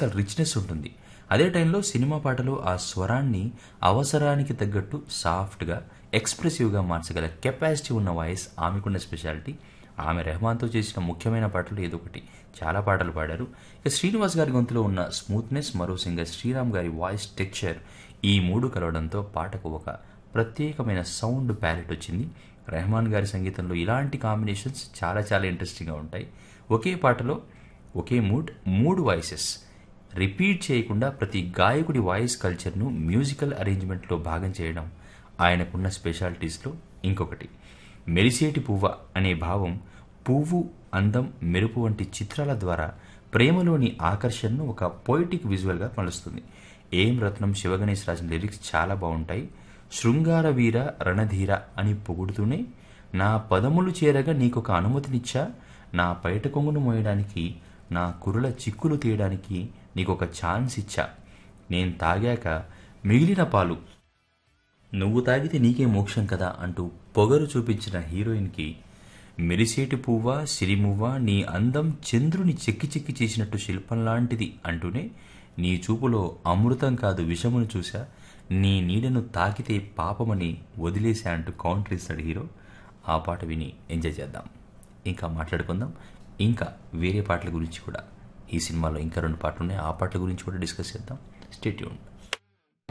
classical richness ఉంటుంది అదే టైంలో సినిమా పాటలు ఆ స్వరాన్ని అవసరానికి తగ్గట్టు సాఫ్ట్గా ఎక్స్ప్రెసివ్గా మార్చగల కెపాసిటీ ఉన్న వాయిస్ ఆమెకున్న స్పెషాలిటీ ఆమె రెహమాన్తో చేసిన ముఖ్యమైన పాటలు ఏదో ఒకటి చాలా పాటలు పాడారు ఇక శ్రీనివాస్ గారి గొంతులో ఉన్న స్మూత్నెస్ మరో సింగర్ శ్రీరామ్ గారి వాయిస్ టెక్చర్ ఈ మూడు కలవడంతో పాటకు ఒక ప్రత్యేకమైన సౌండ్ ప్యాలెట్ వచ్చింది రెహమాన్ గారి సంగీతంలో ఇలాంటి కాంబినేషన్స్ చాలా చాలా ఇంట్రెస్టింగ్గా ఉంటాయి ఒకే పాటలో ఒకే మూడ్ మూడు వాయిసెస్ రిపీట్ చేయకుండా ప్రతి గాయకుడి వాయిస్ కల్చర్ను మ్యూజికల్ అరేంజ్మెంట్లో భాగం చేయడం ఆయనకున్న స్పెషాలిటీస్లో ఇంకొకటి మెరిసేటి పువ్వ అనే భావం పువ్వు అందం మెరుపు వంటి చిత్రాల ద్వారా ప్రేమలోని ఆకర్షణను ఒక పొయిటిక్ విజువల్గా మలుస్తుంది ఏం రత్నం శివగణేష్ రాసిన లిరిక్స్ చాలా బాగుంటాయి శృంగార వీర రణధీర అని పొగుడుతూనే నా పదములు చేరగా నీకొక అనుమతినిచ్చా నా పైట కొంగును మోయడానికి నా కురుల చిక్కులు తీయడానికి నీకొక ఛాన్స్ ఇచ్చా నేను తాగాక మిగిలిన పాలు నువ్వు తాగితే నీకే మోక్షం కదా అంటూ పొగరు చూపించిన హీరోయిన్కి మెరిసేటి పువ్వ సిరిమువ్వ నీ అందం చంద్రుని చెక్కి చెక్కి చేసినట్టు శిల్పం లాంటిది అంటూనే నీ చూపులో అమృతం కాదు విషమును చూసా నీ నీడను తాకితే పాపమని వదిలేసా అంటూ కౌంటర్ ఇస్తాడు హీరో ఆ పాట విని ఎంజాయ్ చేద్దాం ఇంకా మాట్లాడుకుందాం ఇంకా వేరే పాటల గురించి కూడా ఈ సినిమాలో ఇంకా రెండు పాటలు ఉన్నాయి ఆ పాటల గురించి కూడా డిస్కస్ చేద్దాం స్టేట్యూన్